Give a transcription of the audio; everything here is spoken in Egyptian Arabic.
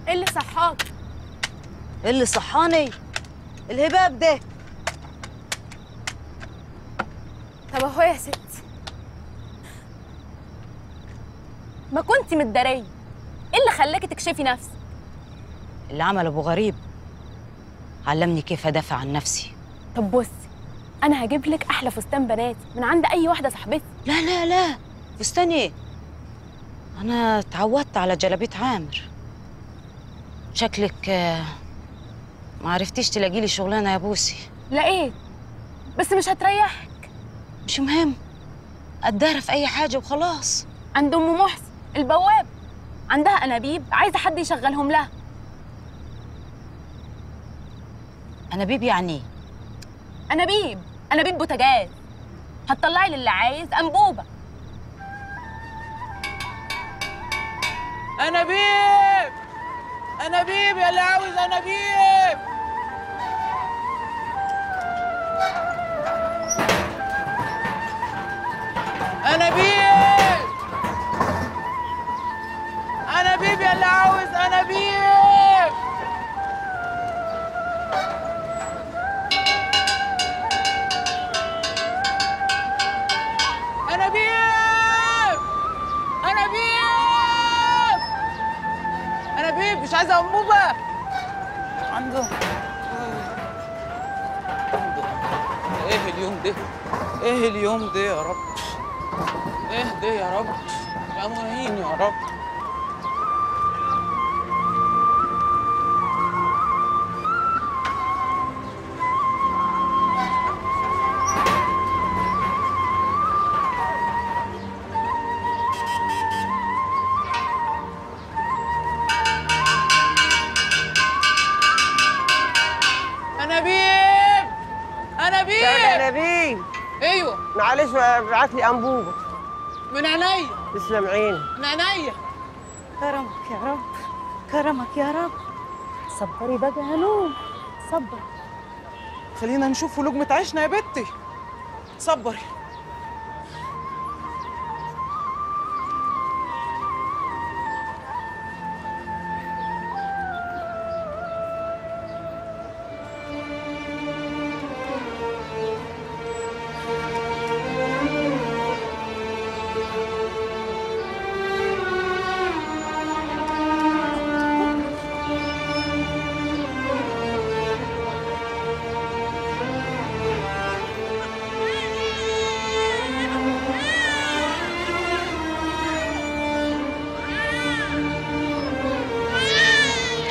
ايه اللي صحاك إيه اللي صحاني الهباب ده طب اهو يا ستي ما كنت متداريه ايه اللي خلاكي تكشفي نفسك اللي عمل ابو غريب علمني كيف ادافع عن نفسي طب بصي انا هجيب لك احلى فستان بناتي من عند اي واحده صاحبتي لا لا لا فستاني انا اتعودت على جلابيه عامر شكلك آه، ما عرفتيش تلاقي لي شغلانه يا بوسي لقيت بس مش هتريحك مش مهم اتدارى في اي حاجه وخلاص عند ام محسن البواب عندها انابيب عايزه حد يشغلهم لها انابيب يعني إيه؟ انابيب انابيب بوتاجاز هتطلعي للي عايز انبوبه انابيب انابيب يا اللي عاوز انابيب انابيب انابيب يا اللي عاوز انابيب انابيب انابيب انابيب مش عايزه انبوبه عنده ايه اليوم ده ايه اليوم ده يا رب ايه ده يا رب يا معين يا رب انابيب انابيب يا نبيل ايوه معلش ابعت لي انبوبه من عينيا تسلم عيني من عينيا كرمك يا رب كرمك يا رب صبري بقى يا نور صبر خلينا نشوف لقمة عيشنا يا بنتي صبري